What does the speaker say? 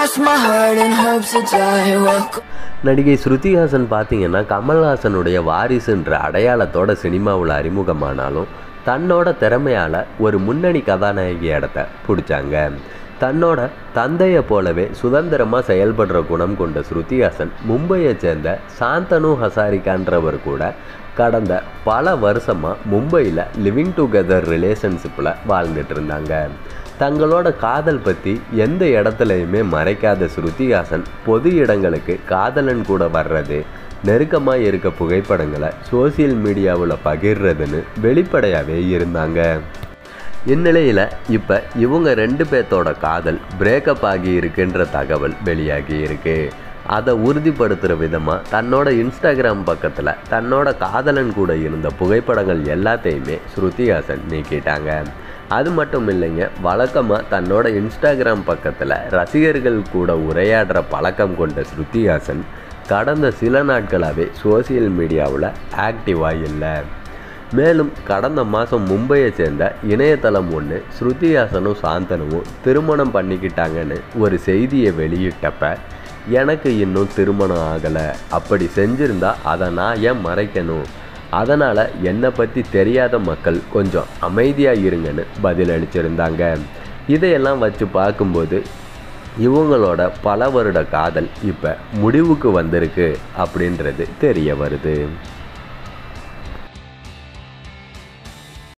cross my heart and hope to die. Welcome. நடிகை ஸ்ருதிஹாசன் பார்த்தீங்கன்னா கமல்ஹாசனுடைய வாரிசுன்ற அடையாளத்தோட சினிமாவில் அறிமுகமானாலும் தன்னோட திறமையால் ஒரு முன்னணி கதாநாயகி இடத்த பிடிச்சாங்க தன்னோட தந்தையை போலவே சுதந்திரமாக செயல்படுற குணம் கொண்ட ஸ்ருதிஹாசன் மும்பையை சேர்ந்த சாந்தனு ஹசாரிகான்றவர் கூட கடந்த பல வருஷமாக மும்பையில் லிவிங் டுகெதர் ரிலேஷன்ஷிப்பில் வாழ்ந்துட்டு இருந்தாங்க தங்களோட காதல் பற்றி எந்த இடத்துலையுமே மறைக்காத ஸ்ருதிஹாசன் பொது இடங்களுக்கு காதலன் கூட வர்றது நெருக்கமாக இருக்க புகைப்படங்களை சோசியல் மீடியாவில் பகிர்றதுன்னு வெளிப்படையாகவே இருந்தாங்க இந்நிலையில் இப்போ இவங்க ரெண்டு பேர்த்தோட காதல் பிரேக்கப் ஆகி இருக்குன்ற தகவல் வெளியாகி இருக்கு அதை உறுதிப்படுத்துகிற விதமாக தன்னோட இன்ஸ்டாகிராம் பக்கத்தில் தன்னோட காதலன் கூட இருந்த புகைப்படங்கள் எல்லாத்தையுமே ஸ்ருதிஹாசன் நீக்கிட்டாங்க அது மட்டும் இல்லைங்க வழக்கமாக தன்னோட இன்ஸ்டாகிராம் பக்கத்தில் ரசிகர்கள் கூட உரையாடுற பழக்கம் கொண்ட ஸ்ருதிஹாசன் கடந்த சில நாட்களாகவே சோசியல் மீடியாவில் ஆக்டிவாக இல்லை மேலும் கடந்த மாதம் மும்பையை சேர்ந்த இணையதளம் ஒன்று ஸ்ருதிஹாசனும் சாந்தனுவும் திருமணம் பண்ணிக்கிட்டாங்கன்னு ஒரு செய்தியை வெளியிட்டப்ப எனக்கு இன்னும் திருமணம் ஆகலை அப்படி செஞ்சிருந்தா அதை நான் ஏன் மறைக்கணும் அதனால் என்னை பற்றி தெரியாத மக்கள் கொஞ்சம் அமைதியாக இருங்கன்னு பதிலளிச்சிருந்தாங்க இதையெல்லாம் வச்சு பார்க்கும்போது இவங்களோட பல வருட காதல் இப்போ முடிவுக்கு வந்திருக்கு அப்படின்றது தெரிய வருது